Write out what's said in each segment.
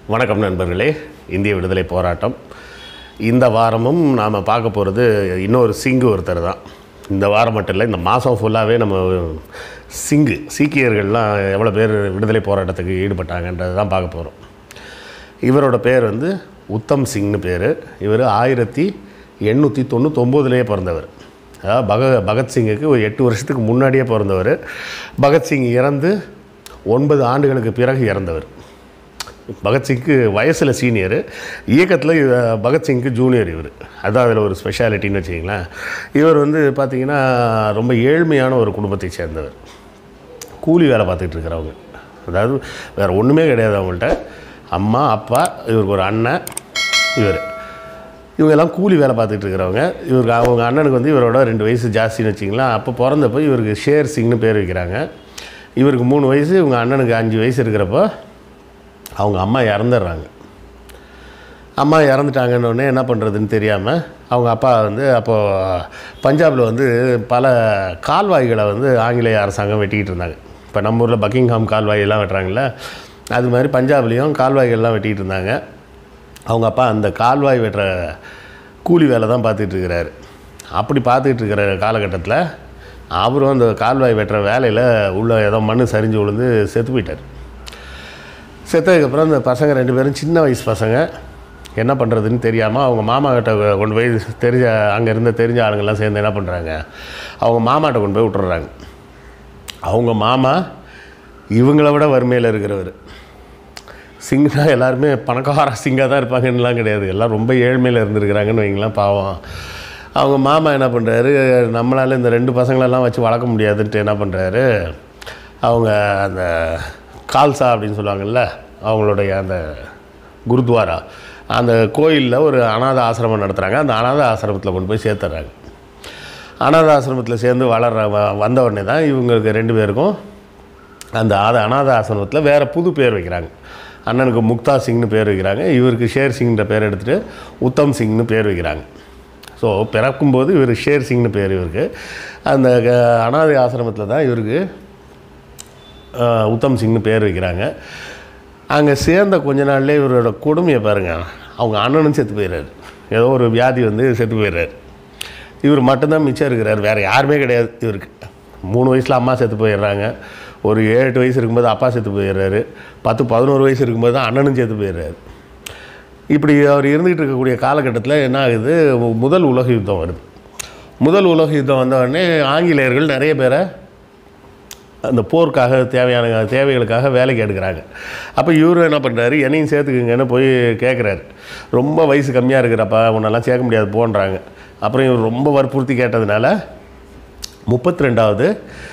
வணக்கம் நண்பர்களே இந்திய விடுதலை போராட்டம் இந்த வாரமும் நாம் பார்க்க போகிறது இன்னொரு சிங்கு ஒருத்தர் தான் இந்த வாரம் மட்டும் இல்லை இந்த மாதம் ஃபுல்லாகவே நம்ம சிங்கு சீக்கியர்கள்லாம் எவ்வளோ பேர் விடுதலை போராட்டத்துக்கு ஈடுபட்டாங்கன்றது தான் பார்க்க போகிறோம் இவரோட பேர் வந்து உத்தம் சிங்னு பேர் இவர் ஆயிரத்தி எண்ணூற்றி தொண்ணூத்தொம்போதுலேயே பிறந்தவர் அதாவது பக பகத்சிங்குக்கு ஒரு எட்டு வருஷத்துக்கு முன்னாடியே பிறந்தவர் பகத்சிங் இறந்து ஒன்பது ஆண்டுகளுக்கு பிறகு இறந்தவர் பகத்சிங்க்கு வயசில் சீனியர் இயக்கத்தில் பகத்சிங்க்கு ஜூனியர் இவர் அதான் அதில் ஒரு ஸ்பெஷாலிட்டின்னு வச்சிங்களேன் இவர் வந்து பார்த்திங்கன்னா ரொம்ப ஏழ்மையான ஒரு குடும்பத்தை சேர்ந்தவர் கூலி வேலை பார்த்துட்டு இருக்கிறவங்க அதாவது வேறு ஒன்றுமே கிடையாது அவங்கள்ட்ட அம்மா அப்பா இவருக்கு ஒரு அண்ணன் இவர் இவங்க எல்லாம் கூலி வேலை பார்த்துட்டு இருக்கிறவங்க இவருக்கு அவங்க அண்ணனுக்கு வந்து இவரோட ரெண்டு வயசு ஜாஸ்தின்னு வச்சிங்களேன் அப்போ பிறந்தப்போ இவருக்கு ஷேர் சிங்னு பேர் வைக்கிறாங்க இவருக்கு மூணு வயசு இவங்க அண்ணனுக்கு அஞ்சு வயசு இருக்கிறப்போ அவங்க அம்மா இறந்துடுறாங்க அம்மா இறந்துட்டாங்கன்னொடனே என்ன பண்ணுறதுன்னு தெரியாமல் அவங்க அப்பா வந்து அப்போது பஞ்சாபில் வந்து பல கால்வாய்களை வந்து ஆங்கிலேய அரசாங்கம் வெட்டிக்கிட்டு இருந்தாங்க இப்போ நம்ம ஊரில் பக்கிங்ஹாம் கால்வாயெல்லாம் வெட்டுறாங்கல்ல அது மாதிரி பஞ்சாப்லேயும் கால்வாய்கள்லாம் வெட்டிக்கிட்டு இருந்தாங்க அவங்க அப்பா அந்த கால்வாய் வெட்டுற கூலி வேலை தான் பார்த்துட்டு இருக்கிறாரு அப்படி பார்த்துக்கிட்டு இருக்கிற காலகட்டத்தில் அவரும் அந்த கால்வாய் வெட்டுற வேலையில் உள்ள ஏதோ மண் சரிஞ்சு விழுந்து செத்து போயிட்டார் செத்ததுக்கப்புறம் இந்த பசங்க ரெண்டு பேரும் சின்ன வயசு பசங்க என்ன பண்ணுறதுன்னு தெரியாமல் அவங்க மாமா கிட்ட கொண்டு போய் தெரிஞ்ச அங்கே இருந்த தெரிஞ்ச ஆளுங்கெல்லாம் சேர்ந்து என்ன பண்ணுறாங்க அவங்க மாமாட்ட கொண்டு போய் விட்டுறாங்க அவங்க மாமா இவங்கள விட வறுமையில் இருக்கிறவர் சிங்னா எல்லாருமே பணக்கார சிங்காக தான் இருப்பாங்கன்னுலாம் கிடையாது எல்லாம் ரொம்ப ஏழ்மையில் இருந்திருக்கிறாங்கன்னு வைங்களேன் பாவம் அவங்க மாமா என்ன பண்ணுறாரு நம்மளால் இந்த ரெண்டு பசங்களெல்லாம் வச்சு வளர்க்க முடியாதுன்ட்டு என்ன பண்ணுறாரு அவங்க அந்த கால்சா அப்படின்னு சொல்லுவாங்கள்ல அவங்களுடைய அந்த குருத்வாரா அந்த கோயிலில் ஒரு அனாத ஆசிரமம் நடத்துகிறாங்க அந்த அனாத ஆசிரமத்தில் கொண்டு போய் சேர்த்துறாங்க அனாத ஆசிரமத்தில் சேர்ந்து வளர்ற வ- வந்த உடனே தான் இவங்களுக்கு ரெண்டு பேருக்கும் அந்த ஆத அனாத ஆசிரமத்தில் வேறு புது பேர் வைக்கிறாங்க அண்ணனுக்கு முக்தா சிங்னு பேர் வைக்கிறாங்க இவருக்கு ஷேர் சிங்ன்ற பேர் எடுத்துகிட்டு உத்தம் சிங்னு பேர் வைக்கிறாங்க ஸோ பிறக்கும்போது இவர் ஷேர் சிங்னு பேர் இவருக்கு அந்த க- அனாதை ஆசிரமத்தில் தான் இவருக்கு ஆஹ், உத்தம் சிங்னு பேர் வைக்கிறாங்க அங்கே சேர்ந்த கொஞ்ச நாள்லேயே இவரோட கொடுமையை பாருங்கள் அவங்க அண்ணனும் செத்து போயிடுறாரு ஏதோ ஒரு வியாதி வந்து செத்து போயிடுறாரு இவர் மட்டும்தான் மிச்சம் இருக்கிறார் வேறு யாருமே கிடையாது இவருக்கு மூணு வயசில் அம்மா செத்து போயிடுறாங்க ஒரு ஏழு எட்டு வயசு இருக்கும்போது அப்பா செத்து போயிடுறாரு பத்து பதினோரு வயசு இருக்கும்போது தான் அண்ணனும் செத்து போயிடுறாரு இப்படி அவர் இருந்துகிட்டு இருக்கக்கூடிய காலகட்டத்தில் என்ன ஆகுது முதல் உலக யுத்தம் வருது முதல் உலக யுத்தம் வந்த உடனே ஆங்கிலேயர்கள் நிறைய பேரை அந்த போருக்காக தேவையான தேவைகளுக்காக வேலைக்கு எடுக்கிறாங்க அப்போ இவரும் என்ன பண்ணுறாரு என்னையும் சேர்த்துக்குங்கன்னு போய் கேட்குறாரு ரொம்ப வயசு கம்மியாக இருக்கிறப்ப உன்னெல்லாம் சேர்க்க முடியாது போன்றாங்க அப்புறம் இவர் ரொம்ப வற்புறுத்தி கேட்டதுனால முப்பத்தி ரெண்டாவது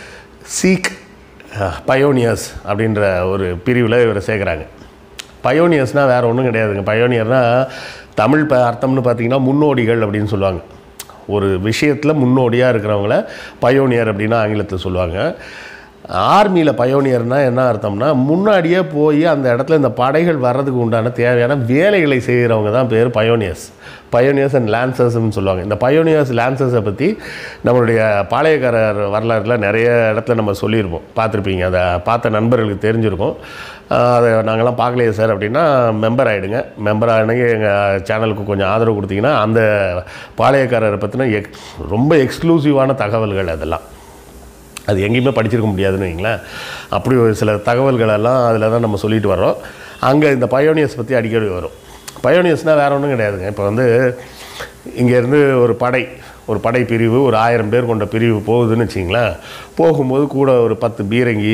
சீக் பயோனியர்ஸ் அப்படின்ற ஒரு பிரிவில் இவரை சேர்க்குறாங்க பயோனியர்ஸ்னால் வேறு ஒன்றும் கிடையாதுங்க பயோனியர்னால் தமிழ் ப அர்த்தம்னு பார்த்தீங்கன்னா முன்னோடிகள் அப்படின்னு சொல்லுவாங்க ஒரு விஷயத்தில் முன்னோடியாக இருக்கிறவங்கள பயோனியர் அப்படின்னு ஆங்கிலத்தில் சொல்லுவாங்க ஆர்மியில் பயோனியர்னால் என்ன அர்த்தம்னா முன்னாடியே போய் அந்த இடத்துல இந்த படைகள் வர்றதுக்கு உண்டான தேவையான வேலைகளை செய்கிறவங்க தான் பேர் பயோனியர்ஸ் பயோனியர்ஸ் அண்ட் லான்சர்ஸ்னு சொல்லுவாங்க இந்த பயோனியர்ஸ் லான்சர்ஸை பற்றி நம்மளுடைய பாளையக்காரர் வரலாறுல நிறைய இடத்துல நம்ம சொல்லியிருப்போம் பார்த்துருப்பீங்க அதை பார்த்த நண்பர்களுக்கு தெரிஞ்சிருக்கும் ஆஹ் அதை நாங்கள்லாம் பார்க்கலையே சார் அப்படின்னா மெம்பர் ஆகிடுங்க மெம்பர் ஆகினங்க எங்கள் சேனலுக்கு கொஞ்சம் ஆதரவு கொடுத்தீங்கன்னா அந்த பாளையக்காரரை பற்றின எக் ரொம்ப எக்ஸ்க்ளூசிவான தகவல்கள் அதெல்லாம் அது எங்கேயுமே படிச்சிருக்க முடியாதுன்னு வைங்களேன் அப்படி ஒரு சில தகவல்கள் எல்லாம் அதில் தான் நம்ம சொல்லிட்டு வரோம் அங்கே இந்த பயோனியர்ஸ் பற்றி அடிக்கடி வரும் பயோனியர்ஸ்னால் வேறு ஒன்றும் கிடையாதுங்க இப்போ வந்து இங்கேருந்து ஒரு படை ஒரு படை பிரிவு ஒரு ஆயிரம் பேர் கொண்ட பிரிவு போகுதுன்னு வச்சிங்களேன் போகும்போது கூட ஒரு பத்து பீரங்கி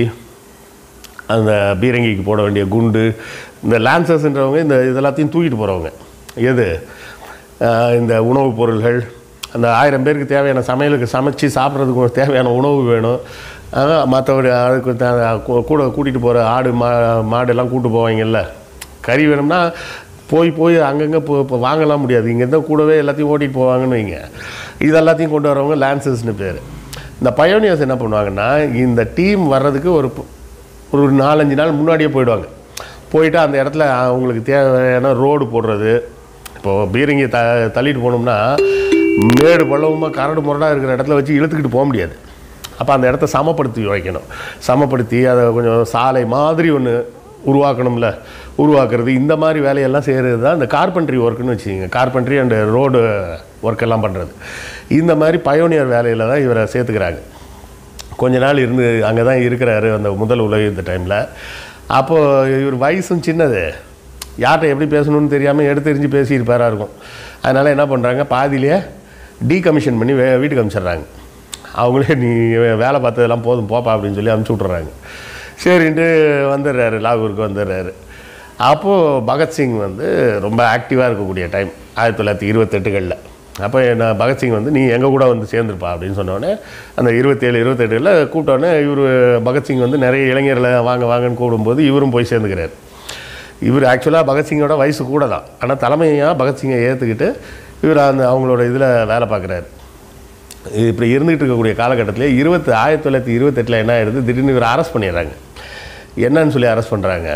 அந்த பீரங்கிக்கு போட வேண்டிய குண்டு இந்த லான்சர்ஸ்ன்றவங்க இந்த இதெல்லாத்தையும் தூக்கிட்டு போகிறவங்க எது ஆஹ் இந்த உணவுப் பொருள்கள் அந்த ஆயிரம் பேருக்கு தேவையான சமையலுக்கு சமைச்சு சாப்பிட்றதுக்கு ஒரு தேவையான உணவு வேணும் மற்றபடி அதுக்கு த- கூ- கூட கூட்டிகிட்டு போகிற ஆடு மா மாடெல்லாம் கூட்டு போவாங்கல்ல கறி வேணும்னா போய் போய் அங்கங்கே போ இப்போ வாங்கலாம் முடியாது இங்கேருந்து கூடவே எல்லாத்தையும் ஓட்டிகிட்டு போவாங்கன்னு வைங்க இது எல்லாத்தையும் கொண்டு வரவங்க லான்சர்ஸ்னு பேர் இந்த பயோனியர்ஸ் என்ன பண்ணுவாங்கன்னா இந்த டீம் வர்றதுக்கு ஒரு ப- ஒரு நாலஞ்சு நாள் முன்னாடியே போயிடுவாங்க போயிட்டு அந்த இடத்துல அவங்களுக்கு தேவையான ரோடு போடுறது இப்போது பீரங்கி த தள்ளிட்டு போனோம்னா மேடு பள்ளவுமா கரடு முரடாக இருக்கிற இடத்துல வச்சு இழுத்துக்கிட்டு போக முடியாது அப்போ அந்த இடத்த சமப்படுத்தி வைக்கணும் சமப்படுத்தி அதை கொஞ்சம் சாலை மாதிரி ஒன்று உருவாக்கணும்ல உருவாக்குறது இந்த மாதிரி வேலையெல்லாம் செய்கிறது தான் இந்த கார்பென்ட்ரி ஒர்க்குன்னு வச்சுக்கிங்க கார்பென்ட்ரி அண்டு ரோடு ஒர்க்கெல்லாம் பண்ணுறது இந்த மாதிரி பயோனியர் வேலையில் தான் இவரை சேர்த்துக்கிறாங்க கொஞ்ச நாள் இருந்து அங்கே தான் இருக்கிறாரு அந்த முதல் உலக யுத்த டைமில் அப்போது இவர் வயசும் சின்னது யார்கிட்ட எப்படி பேசணும்னு தெரியாமல் எடுத்து எறிஞ்சு பேசியிருப்பாரா இருக்கும் அதனால் என்ன பண்ணுறாங்க பாதியிலேயே டீகமிஷன் பண்ணி வே வீட்டுக்கு அனுப்பிச்சிடுறாங்க அவங்களே நீ வேலை பார்த்ததெல்லாம் போதும் போப்பா அப்படின்னு சொல்லி அனுப்பிச்சி விட்றாங்க சரின்ட்டு வந்துடுறாரு லாகூருக்கு வந்துடுறாரு அப்போது பகத்சிங் வந்து ரொம்ப ஆக்டிவாக இருக்கக்கூடிய டைம் ஆயிரத்தி தொள்ளாயிரத்தி இருபத்தெட்டுகளில் அப்போ நான் பகத்சிங் வந்து நீ எங்கள் கூட வந்து சேர்ந்துருப்பா அப்படின்னு சொன்னோடனே அந்த இருபத்தேழு இருபத்தெட்டில் கூப்பிட்டோன்னே இவர் பகத்சிங் வந்து நிறைய இளைஞர்களை வாங்க வாங்கன்னு கூப்பிடும்போது இவரும் போய் சேர்ந்துக்கிறார் இவர் ஆக்சுவலாக பகத்சிங்கோட வயசு கூட தான் ஆனால் தலைமையாக பகத்சிங்கை ஏற்றுக்கிட்டு இவர் அந்த அவங்களோட இதில் வேலை பார்க்குறாரு இப்படி இருந்துகிட்டு இருக்கக்கூடிய காலகட்டத்திலே இருபத்தி ஆயிரத்தி தொள்ளாயிரத்தி இருபத்தெட்டில் என்ன ஆயிடுது திடீர்னு இவர் அரெஸ்ட் பண்ணிடுறாங்க என்னன்னு சொல்லி அரெஸ்ட் பண்ணுறாங்க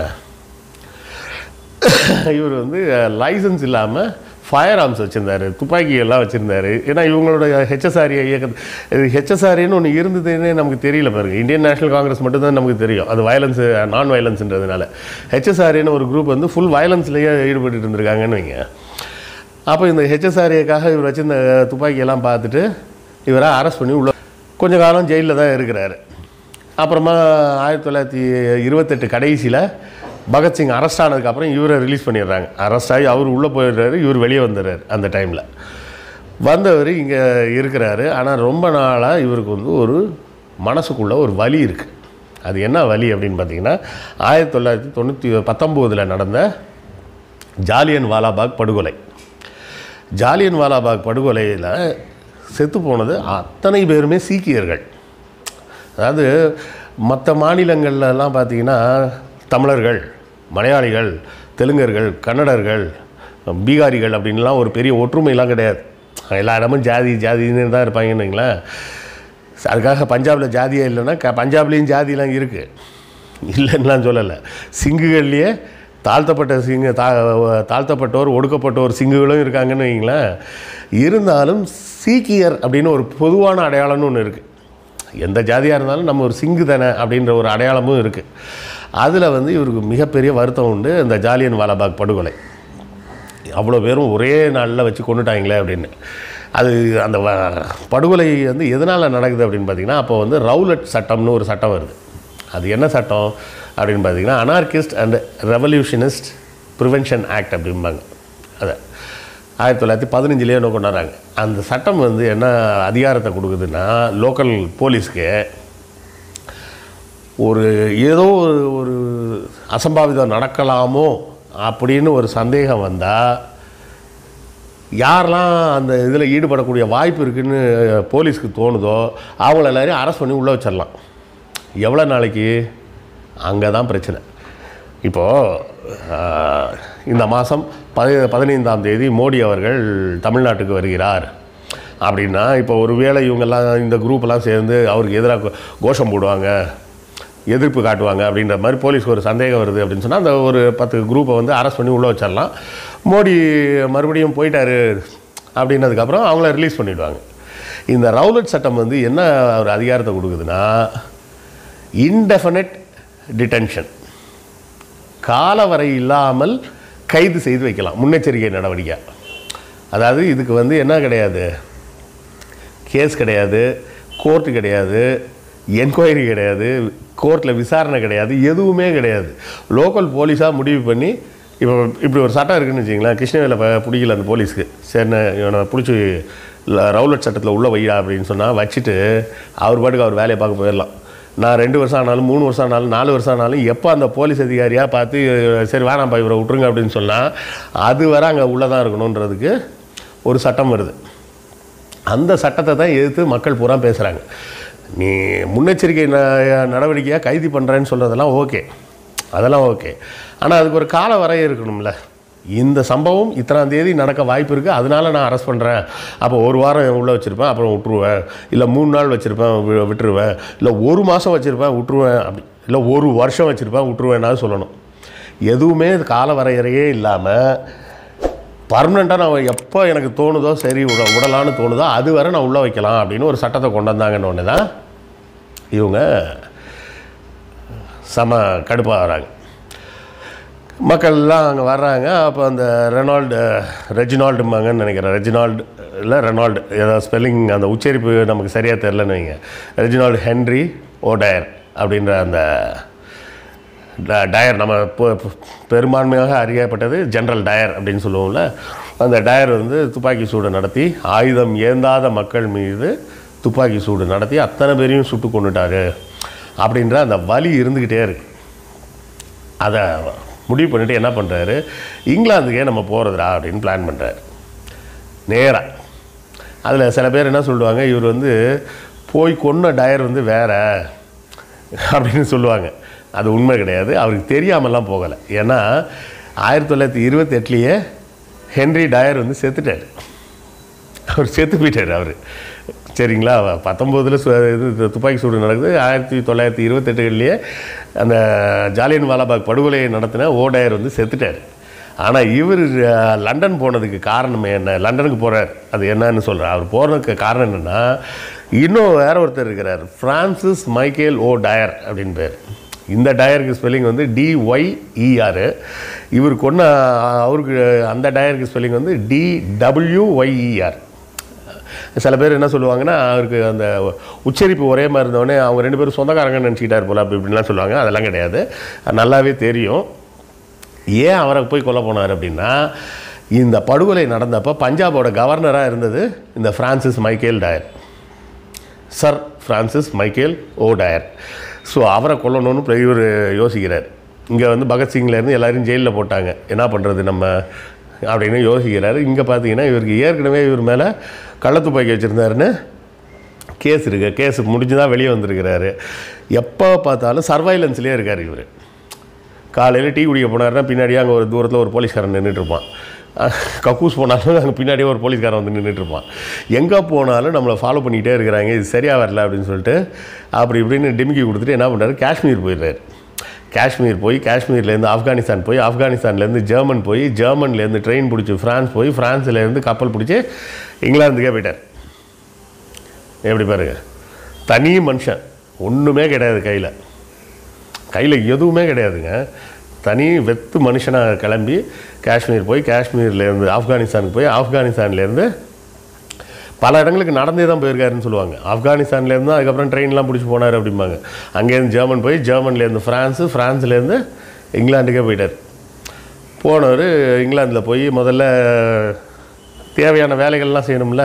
இவர் வந்து லைசன்ஸ் இல்லாமல் ஃபயர் ஆர்ம்ஸ் வச்சுருந்தாரு துப்பாக்கி எல்லாம் வச்சுருந்தாரு ஏன்னா இவங்களோட ஹெச்எஸ்ஆரி இயக்க ஹெச்எஸ்ஆரின்னு ஒன்று இருந்ததுன்னே நமக்கு தெரியல பாருங்க இந்தியன் நேஷனல் காங்கிரஸ் மட்டும்தான் நமக்கு தெரியும் அது வயலன்ஸ் நான் வயலன்ஸ்ன்றதுனால ஹெச்எஸ்ஆரின்னு ஒரு குரூப் வந்து ஃபுல் வயலன்ஸ்லேயே ஈடுபட்டு இருந்திருக்காங்கன்னு வைங்க அப்போ இந்த ஹெச்எஸ்ஆரிக்காக இவர் வச்சிருந்த துப்பாக்கியெல்லாம் பார்த்துட்டு இவரை அரெஸ்ட் பண்ணி உள்ள கொஞ்ச காலம் ஜெயிலில் தான் இருக்கிறாரு அப்புறமா ஆயிரத்தி தொள்ளாயிரத்தி இருபத்தெட்டு கடைசியில் பகத்சிங் அரெஸ்ட் ஆனதுக்கப்புறம் இவரை ரிலீஸ் பண்ணிடுறாங்க அரெஸ்ட் ஆகி அவர் உள்ளே போயிடுறாரு இவர் வெளியே வந்துடுறாரு அந்த டைமில் வந்தவர் இங்கே இருக்கிறாரு ஆனால் ரொம்ப நாளாக இவருக்கு வந்து ஒரு மனசுக்குள்ளே ஒரு வலி இருக்குது அது என்ன வலி அப்படின்னு பார்த்தீங்கன்னா ஆயிரத்தி தொள்ளாயிரத்தி தொண்ணூற்றி பத்தொம்போதில் நடந்த ஜாலியன் வாலாபாக் படுகொலை ஜாலியன் வாலாபாக் படுகொலையில் செத்து போனது அத்தனை பேருமே சீக்கியர்கள் அதாவது மற்ற மாநிலங்கள்லாம் பார்த்தீங்கன்னா தமிழர்கள் மலையாளிகள் தெலுங்கர்கள் கன்னடர்கள் பீகாரிகள் அப்படின்லாம் ஒரு பெரிய ஒற்றுமையெல்லாம் கிடையாது எல்லா இடமும் ஜாதி ஜாதின்னு தான் இருப்பாங்கன்னு வைங்களேன் அதுக்காக பஞ்சாபில் ஜாதியே இல்லைன்னா க பஞ்சாப்லேயும் ஜாதிலாம் இருக்குது இல்லைன்னுலாம் சொல்லலை சிங்குகள்லேயே தாழ்த்தப்பட்ட சிங்கு தா தாழ்த்தப்பட்டோர் ஒடுக்கப்பட்டோர் சிங்குகளும் இருக்காங்கன்னு வைங்களேன் இருந்தாலும் சீக்கியர் அப்படின்னு ஒரு பொதுவான அடையாளம்னு ஒன்று இருக்குது எந்த ஜாதியாக இருந்தாலும் நம்ம ஒரு சிங்கு தானே அப்படின்ற ஒரு அடையாளமும் இருக்குது அதில் வந்து இவருக்கு மிகப்பெரிய வருத்தம் உண்டு இந்த ஜாலியன் வாலாபாக் படுகொலை அவ்வளோ பேரும் ஒரே நாளில் வச்சு கொண்டுட்டாங்களே அப்படின்னு அது அந்த வ- படுகொலை வந்து எதனால் நடக்குது அப்படின்னு பார்த்தீங்கன்னா அப்போ வந்து ரவுலட் சட்டம்னு ஒரு சட்டம் வருது அது என்ன சட்டம் அப்படின்னு பார்த்தீங்கன்னா anarchist and revolutionary prevention act அப்படிம்பாங்க அதை ஆயிரத்தி தொள்ளாயிரத்தி பதினஞ்சுலேயே என்ன கொண்டாடுறாங்க அந்த சட்டம் வந்து என்ன அதிகாரத்தை கொடுக்குதுன்னா லோக்கல் போலீஸ்க்கு ஒரு ஏதோ ஒரு ஒரு அசம்பாவிதம் நடக்கலாமோ அப்படின்னு ஒரு சந்தேகம் வந்தால் யாரெல்லாம் அந்த இதில் ஈடுபடக்கூடிய வாய்ப்பு இருக்குன்னு போலீஸ்க்கு தோணுதோ அவங்கள எல்லாரையும் அரெஸ்ட் பண்ணி உள்ளே வச்சிடலாம் எவ்வளோ நாளைக்கு அங்கே தான் பிரச்சனை இப்போது இந்த மாதம் பதி பதினைந்தாம் தேதி மோடி அவர்கள் தமிழ்நாட்டுக்கு வருகிறார் அப்படின்னா இப்போ ஒருவேளை இவங்கெல்லாம் இந்த குரூப்பெல்லாம் சேர்ந்து அவருக்கு எதிராக கோஷம் போடுவாங்க எதிர்ப்பு காட்டுவாங்க அப்படின்ற மாதிரி போலீஸ்க்கு ஒரு சந்தேகம் வருது அப்படின்னு சொன்னால் அந்த ஒரு பத்து குரூப்பை வந்து அரெஸ்ட் பண்ணி உள்ளே வச்சிடலாம் மோடி மறுபடியும் போயிட்டாரு அப்படின்னதுக்கப்புறம் அவங்கள ரிலீஸ் பண்ணிடுவாங்க இந்த ரவுலட் சட்டம் வந்து என்ன ஒரு அதிகாரத்தை கொடுக்குதுன்னா இன்டெஃபினட் டிடென்ஷன் காலவரை இல்லாமல் கைது செய்து வைக்கலாம் முன்னெச்சரிக்கை நடவடிக்கை அதாவது இதுக்கு வந்து என்ன கிடையாது கேஸ் கிடையாது கோர்ட்டு கிடையாது என்கொயரி கிடையாது கோர்ட்டில் விசாரணை கிடையாது எதுவுமே கிடையாது லோக்கல் போலீஸாக முடிவு பண்ணி இப்போ இப்படி ஒரு சட்டம் இருக்குன்னு வச்சிங்களேன் கிருஷ்ணவேல ப- பிடிக்கல அந்த போலீஸ்க்கு சரிண்ணே இவனை பிடிச்சி ரவுலட் சட்டத்தில் உள்ள வையா அப்படின்னு சொன்னால் வச்சுட்டு அவர் பாட்டுக்கு அவர் வேலையை பார்க்க போயிடலாம் நான் ரெண்டு வருஷம் ஆனாலும் மூணு வருஷம் ஆனாலும் நாலு வருஷம் ஆனாலும் எப்போ அந்த போலீஸ் அதிகாரியாக பார்த்து சரி வேணாம்ப்பா இவரை விட்டுருங்க அப்படின்னு சொன்னால் அது வரை அங்கே உள்ளே தான் இருக்கணுன்றதுக்கு ஒரு சட்டம் வருது அந்த சட்டத்தை தான் எதிர்த்து மக்கள் பூரா பேசுகிறாங்க நீ முன்னெச்சரிக்கை ந- நடவடிக்கையாக கைது பண்ணுறேன்னு சொல்கிறதெல்லாம் ஓகே அதெல்லாம் ஓகே ஆனால் அதுக்கு ஒரு கால வரைய இருக்கணும்ல இந்த சம்பவம் இத்தனாம் தேதி நடக்க வாய்ப்பு இருக்குது அதனால நான் அரெஸ்ட் பண்ணுறேன் அப்போ ஒரு வாரம் உள்ளே வச்சுருப்பேன் அப்புறம் விட்ருவேன் இல்லை மூணு நாள் வச்சுருப்பேன் வி- விட்டுருவேன் இல்லை ஒரு மாதம் வச்சுருப்பேன் விட்ருவேன் அப்படி இல்லை ஒரு வருஷம் வச்சுருப்பேன் விட்ருவேன்னாவது சொல்லணும் எதுவுமே இது கால வரையறையே இல்லாமல் பர்மனெண்ட்டாக நான் எப்போ எனக்கு தோணுதோ சரி விட விடலான்னு தோணுதோ அது வரை நான் உள்ளே வைக்கலாம் அப்படின்னு ஒரு சட்டத்தை கொண்டு வந்தாங்கன்னு ஒன்று தான் இவங்க செம கடுப்பாக வராங்க மக்கள்லாம் அங்கே வர்றாங்க அப்போ அந்த ரெனால்டு ரெஜினால்டும்பாங்கன்னு நினைக்கிறேன் ரெஜினால்டு இல்லை ரெனால்டு ஏதாவது ஸ்பெல்லிங் அந்த உச்சரிப்பு நமக்கு சரியாக தெரிலன்னு வைங்க ரெஜினால்டு ஹென்ரி ஓடயர் அப்படின்ற அந்த ட- டயர் நம்ம பொ- பொ- பெரும்பான்மையாக அறியப்பட்டது ஜெனரல் டயர் அப்படின்னு சொல்லுவோம்ல அந்த டயர் வந்து துப்பாக்கி சூடு நடத்தி ஆயுதம் ஏந்தாத மக்கள் மீது துப்பாக்கி சூடு நடத்தி அத்தனை பேரையும் சுட்டு கொண்டுட்டாரு அப்படின்ற அந்த வலி இருந்துக்கிட்டே இருக்கு அதை முடிவு பண்ணிட்டு என்ன பண்ணுறாரு இங்கிலாந்துக்கே நம்ம போகிறதுடா அப்படின்னு பிளான் பண்ணுறாரு நேராக அதில் சில பேர் என்ன சொல்லுவாங்க இவர் வந்து போய் கொன்ன டயர் வந்து வேற அப்படின்னு சொல்லுவாங்க அது உண்மை கிடையாது அவருக்கு தெரியாமலாம் போகலை ஏன்னா ஆயிரத்தி தொள்ளாயிரத்தி இருபத்தெட்டுலேயே ஹென்ரி டயர் வந்து செத்துட்டார் அவர் செத்து போயிட்டார் அவர் சரிங்களா பத்தொம்போதில் இது துப்பாக்கி சூடு நடக்குது ஆயிரத்தி தொள்ளாயிரத்தி இருபத்தெட்டுலேயே அந்த ஜாலியன் வாலாபாக் படுகொலையை நடத்தின ஓடயர் வந்து செத்துட்டார் ஆனால் இவர் அஹ், லண்டன் போனதுக்கு காரணம் என்ன லண்டனுக்கு போகிறார் அது என்னன்னு சொல்கிறார் அவர் போகிறதுக்கு காரணம் என்னென்னா இன்னும் வேற ஒருத்தர் இருக்கிறார் ஃப்ரான்சிஸ் மைக்கேல் ஓ டயர் அப்படின்னு பேர் இந்த டயருக்கு ஸ்பெல்லிங் வந்து டிஒய்இஆர் இவர் கொன்ன அவருக்கு அந்த டயருக்கு ஸ்பெல்லிங் வந்து டிடபிள்யூஒய்இஆர் சில பேர் என்ன சொல்லுவாங்கன்னா அவருக்கு அந்த உச்சரிப்பு ஒரே மாதிரி இருந்தவொடனே அவங்க ரெண்டு பேரும் சொந்தக்காரங்கன்னு நினச்சிக்கிட்டார் போல அப்படி இப்படின்லாம் சொல்லுவாங்க அதெல்லாம் கிடையாது அது நல்லாவே தெரியும் ஏன் அவரை போய் கொல்ல போனார் அப்படின்னா இந்த படுகொலை நடந்தப்போ பஞ்சாபோட கவர்னராக இருந்தது இந்த Francis Michael Dyer sir Francis Michael O'Dwyer so அவரை கொல்லணும்னு இப்ப இவர் யோசிக்கிறார் இங்கே வந்து பகத்சிங்லேருந்து எல்லாரையும் ஜெயிலில் போட்டாங்க என்ன பண்ணுறது நம்ம அப்படின்னு யோசிக்கிறாரு இங்கே பார்த்தீங்கன்னா இவருக்கு ஏற்கனவே இவர் மேலே கள்ளத்துப்பாக்கி வச்சுருந்தாருன்னு கேஸ் இருக்கு கேஸ் முடிஞ்சு தான் வெளியே வந்திருக்கிறாரு எப்போ பார்த்தாலும் சர்வைலன்ஸ்லேயே இருக்கார் இவர் காலையில் டீ குடிக்க போனாருன்னா பின்னாடியே அங்கே ஒரு தூரத்தில் ஒரு போலீஸ்காரன் நின்றுட்டு இருப்பான் அஹ் கக்கூஸ் போனாலும் அங்கே பின்னாடியே ஒரு போலீஸ்காரன் வந்து நின்றுட்டு இருப்பான் எங்கே போனாலும் நம்மளை ஃபாலோ பண்ணிகிட்டே இருக்கிறாங்க இது சரியாக வரல அப்படின்னு சொல்லிட்டு அப்படி இப்படின்னு டிமிக்கி கொடுத்துட்டு என்ன பண்ணுறாரு காஷ்மீர் போயிடுறாரு காஷ்மீர் போய் காஷ்மீர்லேருந்து ஆப்கானிஸ்தான் போய் ஆப்கானிஸ்தான்லேருந்து ஜெர்மன் போய் ஜெர்மன்லேருந்து ட்ரெயின் பிடிச்சி ஃப்ரான்ஸ் போய் ஃப்ரான்ஸ்லேருந்து கப்பல் பிடிச்சி இங்கிலாந்துக்கே போயிட்டார் எப்படி பாருங்க தனி மனுஷன் ஒன்றுமே கிடையாது கையில் கையில் எதுவுமே கிடையாதுங்க தனி வெத்து மனுஷனாக கிளம்பி காஷ்மீர் போய் காஷ்மீர்லேருந்து ஆப்கானிஸ்தானுக்கு போய் ஆப்கானிஸ்தான்லேருந்து பல இடங்களுக்கு நடந்தே தான் போயிருக்காருன்னு சொல்லுவாங்க ஆப்கானிஸ்தான்லேருந்து அதுக்கப்புறம் ட்ரெயின்லாம் பிடிச்சி போனார் அப்படிம்பாங்க அங்கேருந்து ஜெர்மன் போய் ஜெர்மன்லேருந்து ஃப்ரான்ஸு ஃப்ரான்ஸ்லேருந்து இங்கிலாந்துக்கே போயிட்டார் போனவர் இங்கிலாந்தில் போய் முதல்ல தேவையான வேலைகள்லாம் செய்யணும்ல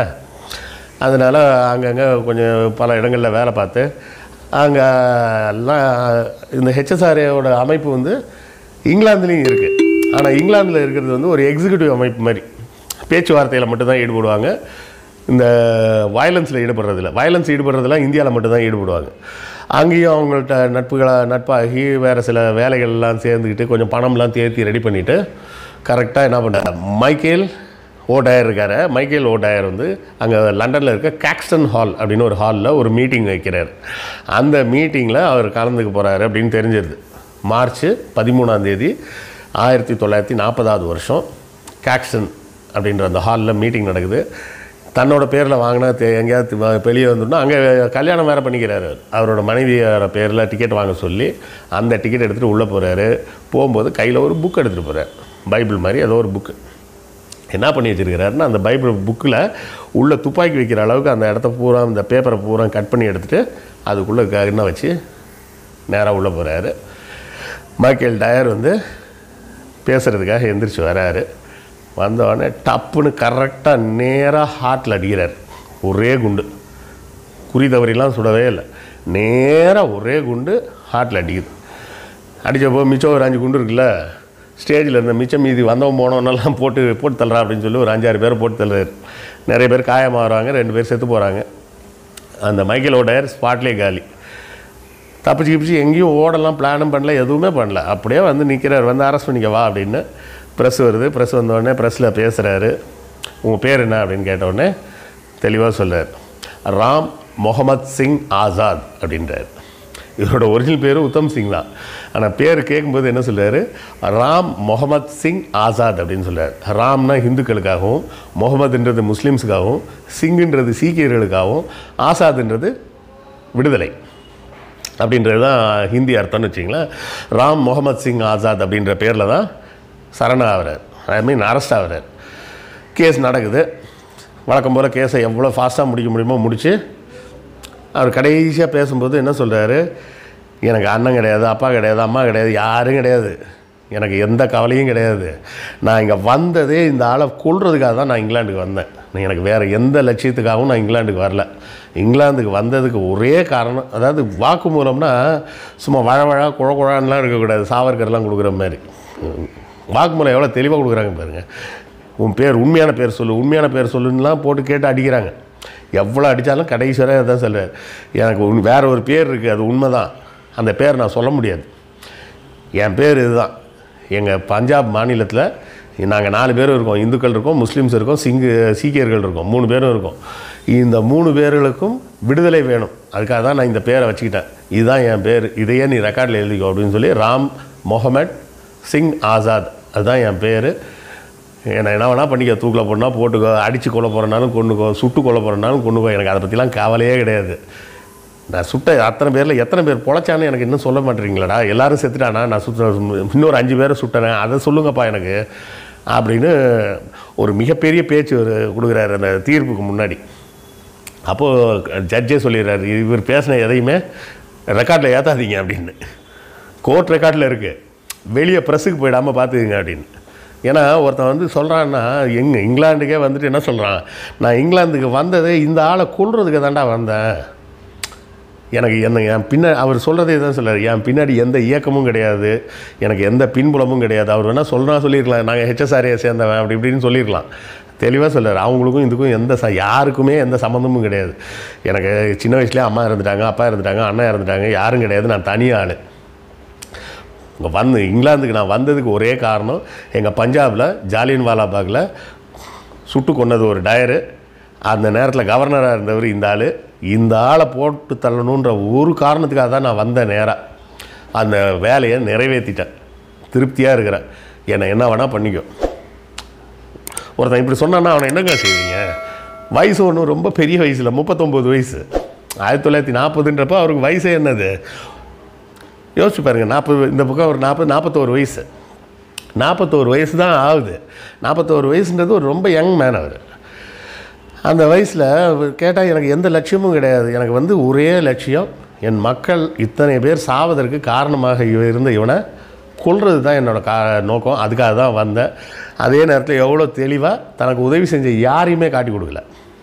அதனால் அங்கங்கே கொஞ்சம் பல இடங்களில் வேலை பார்த்து அங்கே எல்லாம் இந்த ஹெச்எஸ்ஆர்ஏவோட அமைப்பு வந்து இங்கிலாந்துலேயும் இருக்குது ஆனால் இங்கிலாந்தில் இருக்கிறது வந்து ஒரு எக்ஸிக்யூட்டிவ் அமைப்பு மாதிரி பேச்சுவார்த்தையில் மட்டும்தான் ஈடுபடுவாங்க இந்த வயலன்ஸில் ஈடுபடுறதில்ல வயலன்ஸ் ஈடுபடுறதுலாம் இந்தியாவில் மட்டும்தான் ஈடுபடுவாங்க அங்கேயும் அவங்கள்ட்ட நட்புகளாக நட்பாகி வேறு சில வேலைகள்லாம் சேர்ந்துக்கிட்டு கொஞ்சம் பணம்லாம் தேர்த்தி ரெடி பண்ணிவிட்டு கரெக்டாக என்ன பண்ணார் மைக்கேல் ஓடாயர் இருக்கார் மைக்கேல் ஓடாயர் வந்து அங்கே லண்டனில் இருக்க கேக்ஸ்டன் ஹால் அப்படின்னு ஒரு ஹாலில் ஒரு மீட்டிங் வைக்கிறார் அந்த மீட்டிங்கில் அவர் கலந்துக்க போகிறாரு அப்படின்னு தெரிஞ்சிருது மார்ச் பதிமூணாம் தேதி ஆயிரத்தி தொள்ளாயிரத்தி நாற்பதாவது வருஷம் கேக்ஸ்டன் அப்படின்ற அந்த ஹாலில் மீட்டிங் நடக்குது தன்னோட பேரில் வாங்கினா தே எங்கேயாவது வ- வெளியே வந்துடணும் அங்கே கல்யாணம் வேறு பண்ணிக்கிறாரு அவர். அவரோட மனைவியோட பேரில் டிக்கெட் வாங்க சொல்லி அந்த டிக்கெட் எடுத்துகிட்டு உள்ளே போகிறாரு போகும்போது கையில் ஒரு புக் எடுத்துகிட்டு போகிறார் பைபிள் மாதிரி ஏதோ ஒரு புக்கு என்ன பண்ணி வச்சிருக்கிறாருன்னா அந்த பைபிள் புக்கில் உள்ள துப்பாக்கி வைக்கிற அளவுக்கு அந்த இடத்த பூரா இந்த பேப்பரை பூரா கட் பண்ணி எடுத்துகிட்டு அதுக்குள்ளே கண்ணை வச்சு நேராக உள்ளே போகிறாரு மைக்கேல் டயர் வந்து பேசுகிறதுக்காக எந்திரிச்சு வராரு வந்தவொடனே டப்புன்னு கரெக்டாக நேராக ஹார்ட்டில் அடிக்கிறார் ஒரே குண்டு குறி தவறிலாம் சுடவே இல்லை நேராக ஒரே குண்டு ஹார்ட்டில் அடிக்குது அடித்தப்போ மிச்சம் ஒரு அஞ்சு குண்டு இருக்குல்ல ஸ்டேஜில் இருந்த மிச்சம் மீதி வந்தவன் போனவனெல்லாம் போட்டு போட்டு தள்ளுறா அப்படின்னு சொல்லி ஒரு அஞ்சாறு பேரை போட்டு தள்ளுறாரு நிறைய பேர் காயமாகறாங்க ரெண்டு பேர் செத்து போகிறாங்க அந்த மைக்கேல் ஓடையர் ஸ்பாட்லேயே காலி தப்பிச்சு கிப்பிச்சு எங்கேயும் ஓடலாம் பிளானும் பண்ணல எதுவுமே பண்ணல அப்படியே வந்து நிற்கிறார் வந்து அரெஸ்ட் பண்ணிக்க வா அப்படின்னு ப்ரெஸ் வருது ப்ரெஸ் வந்தோடனே ப்ரெஸ்ஸில் பேசுகிறாரு உங்கள் பேர் என்ன அப்படின்னு கேட்டவுடனே தெளிவாக சொல்றார் ராம் முகமது சிங் ஆசாத் அப்படின்றார் இவரோட ஒரிஜினல் பேர் உத்தம் சிங் தான் ஆனால் பேர் கேட்கும்போது என்ன சொல்றாரு ராம் முகமது சிங் ஆசாத் அப்படின்னு சொல்றார் ராம்னா ஹிந்துக்களுக்காகவும் முகமதுன்றது முஸ்லீம்ஸுக்காகவும் சிங்குன்றது சீக்கியர்களுக்காகவும் ஆசாத்ன்றது விடுதலை அப்படின்றது தான் ஹிந்தி அர்த்தம்னு வச்சிங்களேன் ராம் முகமது சிங் ஆசாத் அப்படின்ற பேரில் தான் சரண ஆகிறார் ஐ மீன் அரெஸ்ட் ஆகிறார் கேஸ் நடக்குது வழக்கம் போல் கேஸை எவ்வளோ ஃபாஸ்ட்டாக முடிக்க முடியுமோ முடித்து அவர் கடைசியாக பேசும்போது என்ன சொல்கிறாரு எனக்கு அண்ணன் கிடையாது அப்பா கிடையாது அம்மா கிடையாது யாரும் கிடையாது எனக்கு எந்த கவலையும் கிடையாது நான் இங்கே வந்ததே இந்த ஆளை கொள்றதுக்காக தான் நான் இங்கிலாந்துக்கு வந்தேன் எனக்கு வேறு எந்த லட்சியத்துக்காகவும் நான் இங்கிலாந்துக்கு வரல இங்கிலாந்துக்கு வந்ததுக்கு ஒரே காரணம் அதாவது வாக்கு மூலம்னா சும்மா வழ வழ குழ குழான்லாம் இருக்கக்கூடாது சாவர்கர்லாம் கொடுக்குற மாதிரி வாக்குமூலம் எவ்வளோ தெளிவாக கொடுக்குறாங்க பாருங்க உன் பேர் உண்மையான பேர் சொல்லு உண்மையான பேர் சொல்லுன்னுலாம் போட்டு கேட்டு அடிக்கிறாங்க எவ்வளோ அடித்தாலும் கடைசி வரை அதான் சொல்லுவார் எனக்கு உன் வேற ஒரு பேர் இருக்குது அது உண்மை தான் அந்த பேர் நான் சொல்ல முடியாது என் பேர் இதுதான் எங்கள் பஞ்சாப் மாநிலத்தில் நாங்கள் நாலு பேர் இருக்கோம் இந்துக்கள் இருக்கோம் முஸ்லீம்ஸ் இருக்கோம் சிங்கு சீக்கியர்கள் இருக்கோம் மூணு பேரும் இருக்கோம் இந்த மூணு பேர்களுக்கும் விடுதலை வேணும் அதுக்காக தான் நான் இந்த பேரை வச்சுக்கிட்டேன் இதுதான் என் பேர் இதையே நீ ரெக்கார்டில் எழுதிக்கோ அப்படின்னு சொல்லி ராம் முகமட் சிங் ஆசாத் அதுதான் என் பேர் என்ன என்ன வேணால் பண்ணிக்க தூக்கில் போடனா போட்டுக்கோ அடித்து கொல்ல போகிறனாலும் கொண்டுக்கோ சுட்டு கொல்ல போகிறனாலும் கொண்டுக்கோ எனக்கு அதை பற்றிலாம் கவலையே கிடையாது நான் சுட்ட அத்தனை பேரில் எத்தனை பேர் பொழைச்சான்னு எனக்கு இன்னும் சொல்ல மாட்டேறீங்களாடா எல்லாரும் செத்துட்டானா நான் சுத்த இன்னொரு அஞ்சு பேரை சுட்டனேன் அதை சொல்லுங்கப்பா எனக்கு அப்படின்னு ஒரு மிகப்பெரிய பேச்சு ஒரு கொடுக்குறாரு அந்த தீர்ப்புக்கு முன்னாடி அப்போது ஜட்ஜே சொல்லிடுறாரு இவர் பேசின எதையுமே ரெக்கார்டில் ஏற்றாதீங்க அப்படின்னு கோர்ட் ரெக்கார்டில் இருக்குது வெளியே ப்ரெஸ்ஸுக்கு போயிடாமல் பார்த்துக்குங்க அப்படின்னு ஏன்னா ஒருத்தன் வந்து சொல்கிறான்னா எங்கே இங்கிலாந்துக்கே வந்துட்டு என்ன சொல்கிறான் நான் இங்கிலாந்துக்கு வந்ததே இந்த ஆளை கொல்றதுக்கு தான்டா வந்தேன் எனக்கு என்ன என் பின்ன அவர் சொல்கிறதே தான் சொல்றாரு என் பின்னாடி எந்த இயக்கமும் கிடையாது எனக்கு எந்த பின்புலமும் கிடையாது அவர் வேணால் சொல்கிறா சொல்லியிருக்கலாம் நாங்கள் ஹெச்எஸ்ஆர்ஏ சேர்ந்தவன் அப்படி இப்படின்னு சொல்லியிருக்கலாம் தெளிவாக சொல்றாரு அவங்களுக்கும் இதுக்கும் எந்த ச யாருக்குமே எந்த சம்மந்தமும் கிடையாது எனக்கு சின்ன வயசுலேயே அம்மா இருந்துட்டாங்க அப்பா இருந்துட்டாங்க அண்ணா இருந்துட்டாங்க யாரும் கிடையாது நான் தனி ஆள் இங்கே வந்து இங்கிலாந்துக்கு நான் வந்ததுக்கு ஒரே காரணம் எங்கள் பஞ்சாபில் ஜாலியன் வாலாபாகில் சுட்டு கொன்னது ஒரு டயரு அந்த நேரத்தில் கவர்னராக இருந்தவர் இந்த ஆள் இந்த ஆளை போட்டு தள்ளணுன்ற ஒரு காரணத்துக்காக தான் நான் வந்தேன் நேராக அந்த வேலையை நிறைவேற்றிட்டேன் திருப்தியாக இருக்கிறேன் என்னை என்ன வேணால் பண்ணிக்கோ ஒருத்தன் இப்படி சொன்னான்னா அவனை என்னங்க செய்வீங்க வயசு ஒன்றும் ரொம்ப பெரிய வயசில் முப்பத்தொம்போது வயசு ஆயிரத்தி தொள்ளாயிரத்தி நாற்பதுன்றப்போ அவருக்கு வயசே என்னது யோசிச்சு பாருங்கள் நாற்பது இந்த பக்கம் ஒரு நாற்பது நாற்பத்தோரு வயசு நாற்பத்தோரு வயசு தான் ஆகுது நாற்பத்தோரு வயசுன்றது ஒரு ரொம்ப யங் மேன் அவர் அந்த வயசில் கேட்டால் எனக்கு எந்த லட்சியமும் கிடையாது எனக்கு வந்து ஒரே லட்சியம் என் மக்கள் இத்தனை பேர் சாவதற்கு காரணமாக இவ இருந்த இவனை கொல்றது தான் என்னோட கா நோக்கம் அதுக்காக தான் வந்தேன் அதே நேரத்தில் எவ்வளோ தெளிவாக தனக்கு உதவி செஞ்ச யாரையுமே காட்டி கொடுக்கல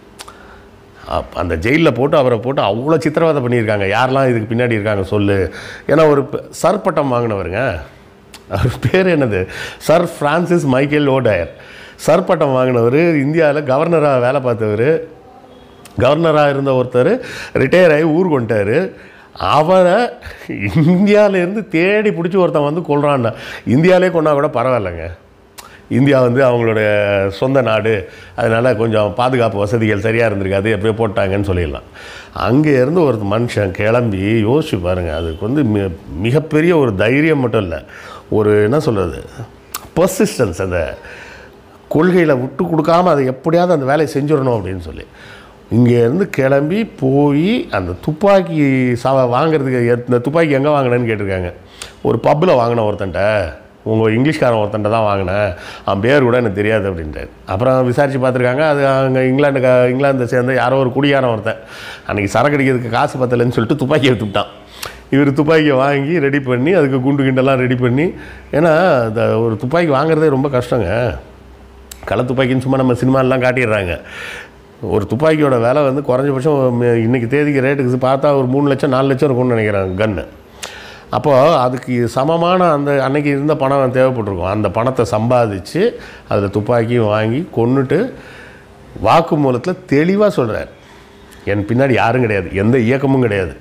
அப்- அந்த ஜெயிலில் போட்டு அவரை போட்டு அவ்வளோ சித்திரவதை பண்ணியிருக்காங்க யாரெல்லாம் இதுக்கு பின்னாடி இருக்காங்க சொல்லு ஏன்னா ஒரு ப- சர் பட்டம் வாங்கினவருங்க அவர் பேர் என்னது sir Francis Michael O'Dwyer sir பட்டம் வாங்கினவர் இந்தியாவில் கவர்னராக வேலை பார்த்தவர் கவர்னராக இருந்த ஒருத்தர் ரிட்டையர் ஆகி ஊர் கொண்டார் அவரை இந்தியாவிலேருந்து தேடி பிடிச்சி ஒருத்தன் வந்து கொள்றான்னா இந்தியாவிலே கொண்டா கூட பரவாயில்லைங்க இந்தியா வந்து அவங்களுடைய சொந்த நாடு அதனால் கொஞ்சம் பாதுகாப்பு வசதிகள் சரியாக இருந்திருக்காது எப்படியோ போட்டாங்கன்னு சொல்லிடலாம் அங்கே இருந்து ஒரு மனுஷன் கிளம்பி யோசிச்சு பாருங்கள் அதுக்கு வந்து மி மிகப்பெரிய ஒரு தைரியம் மட்டும் இல்லை ஒரு என்ன சொல்கிறது பர்சிஸ்டன்ஸ் அந்த கொள்கையில் விட்டு கொடுக்காம அதை எப்படியாவது அந்த வேலையை செஞ்சிடணும் அப்படின்னு சொல்லி இங்கேருந்து கிளம்பி போய் அந்த துப்பாக்கி சவ வாங்குறதுக்கு எத்- இந்த துப்பாக்கி எங்கே வாங்கினேன்னு கேட்டிருக்காங்க ஒரு பப்பில் வாங்கின ஒருத்தன்ட்ட உங்கள் இங்கிலீஷ்காரன் ஒருத்தன்ட்ட தான் வாங்கினேன் அவன் பேர் கூட எனக்கு தெரியாது அப்படின்ட்டார் அப்புறம் விசாரித்து பார்த்துருக்காங்க அது அங்கே இங்கிலாந்து இங்கிலாந்தை சேர்ந்த யாரோ ஒரு குடியாரன் ஒருத்தன் அன்றைக்கி சரக்கு அடிக்கிறதுக்கு காசு பத்தலைன்னு சொல்லிட்டு துப்பாக்கி எடுத்துக்கிட்டான் இவர் துப்பாக்கியை வாங்கி ரெடி பண்ணி அதுக்கு குண்டு கிண்டெல்லாம் ரெடி பண்ணி ஏன்னா இந்த ஒரு துப்பாக்கி வாங்குறதே ரொம்ப கஷ்டங்க களை துப்பாக்கின்னு சும்மா நம்ம சினிமாலெலாம் காட்டிடுறாங்க ஒரு துப்பாக்கியோட விலை வந்து குறைஞ்சபட்சம் ம- இன்னைக்கு தேதிக்கு ரேட்டுக்கு பார்த்தா ஒரு மூணு லட்சம் நாலு லட்சம் இருக்கும்னு நினைக்கிறேன் கன்று அப்போது அதுக்கு சமமான அந்த அன்னைக்கு இருந்த பணம் தேவைப்பட்டிருக்கும் அந்த பணத்தை சம்பாதிச்சு அதில் துப்பாக்கியும் வாங்கி கொன்னுட்டு வாக்குமூலத்தில் தெளிவாக சொல்கிறார் என் பின்னாடி யாரும் கிடையாது எந்த இயக்கமும் கிடையாது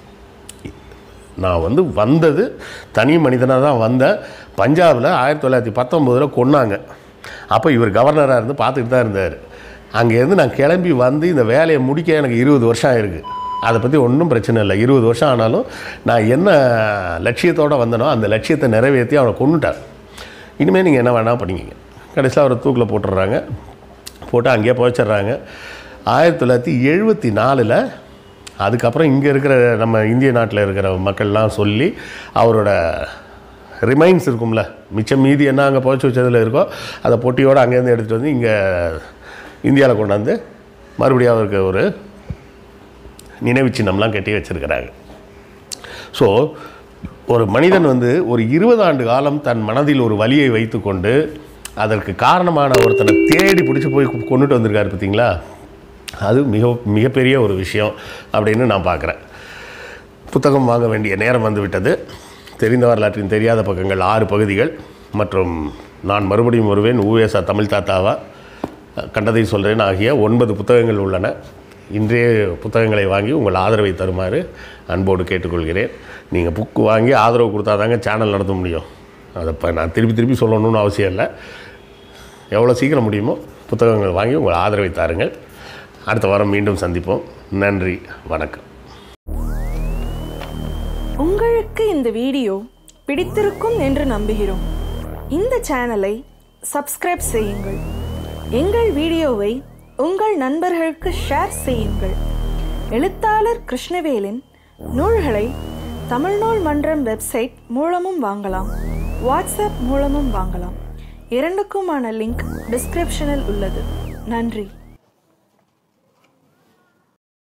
நான் வந்து வந்தது தனி மனிதனாக தான் வந்தேன் பஞ்சாபில் ஆயிரத்தி தொள்ளாயிரத்தி பத்தொம்போதில் கொன்னாங்க அப்போ இவர் கவர்னராக இருந்து பார்த்துக்கிட்டு தான் இருந்தார் அங்கேருந்து நான் கிளம்பி வந்து இந்த வேலையை முடிக்க எனக்கு இருபது வருஷம் ஆயிருக்கு அதை பற்றி ஒன்றும் பிரச்சனை இல்லை இருபது வருஷம் ஆனாலும் நான் என்ன லட்சியத்தோடு வந்தனோ அந்த லட்சியத்தை நிறைவேற்றி அவனை கொன்னுட்டார் இனிமேல் நீங்கள் என்ன வேணால் பண்ணிக்கிங்க கடைசியில் அவரை தூக்கில் போட்டுடுறாங்க போட்டு அங்கேயே புதைச்சிட்றாங்க ஆயிரத்தி தொள்ளாயிரத்தி எழுபத்தி நாலில் அதுக்கப்புறம் இங்கே இருக்கிற நம்ம இந்திய நாட்டில் இருக்கிற மக்கள்லாம் சொல்லி அவரோட ரிமைன்ஸ் இருக்கும்ல மிச்சம் மீதி என்ன அங்கே புதைச்சி வச்சதில் இருக்கோ அதை பொட்டியோடு அங்கேருந்து எடுத்துகிட்டு வந்து இங்கே இந்தியாவில் கொண்டாந்து மறுபடியும் அவருக்கு ஒரு நினைவு சின்னம்லாம் கட்டி வச்சுருக்கிறாங்க ஸோ ஒரு மனிதன் வந்து ஒரு இருபது ஆண்டு காலம் தன் மனதில் ஒரு வலியை வைத்துக்கொண்டு அதற்கு காரணமான ஒருத்தனை தேடி பிடிச்சி போய் கு- கொண்டுட்டு வந்திருக்காரு பார்த்தீங்களா அது மிக மிகப்பெரிய ஒரு விஷயம் அப்படின்னு நான் பார்க்குறேன் புத்தகம் வாங்க வேண்டிய நேரம் வந்துவிட்டது தெரிந்த வரலாற்றின் தெரியாத பக்கங்கள் ஆறு பகுதிகள் மற்றும் நான் மறுபடியும் வருவேன் ஊஎஸ்ஆ தமிழ் தாத்தாவா கண்டதை சொல்கிறேன் ஆகிய ஒன்பது புத்தகங்கள் உள்ளன இன்றைய புத்தகங்களை வாங்கி உங்கள் ஆதரவை தருமாறு அன்போடு கேட்டுக்கொள்கிறேன் நீங்கள் புக்கு வாங்கி ஆதரவு கொடுத்தாதாங்க சேனல் நடத்த முடியும் அதை இப்போ நான் திருப்பி திருப்பி சொல்லணும்னு அவசியம் இல்லை எவ்வளோ சீக்கிரம் முடியுமோ புத்தகங்கள் வாங்கி உங்கள் ஆதரவை தாருங்கள் அடுத்த வாரம் மீண்டும் சந்திப்போம் நன்றி வணக்கம் உங்களுக்கு இந்த வீடியோ பிடித்திருக்கும் என்று நம்புகிறோம் இந்த சேனலை சப்ஸ்கிரைப் செய்யுங்கள் எங்கள் வீடியோவை உங்கள் நண்பர்களுக்கு ஷேர் செய்யுங்கள் எழுத்தாளர் கிருஷ்ணவேலின் நூல்களை தமிழ்நூல் மன்றம் வெப்சைட் மூலமும் வாங்கலாம் வாட்ஸ்அப் மூலமும் வாங்கலாம் இரண்டுக்குமான லிங்க் டிஸ்கிரிப்ஷனில் உள்ளது நன்றி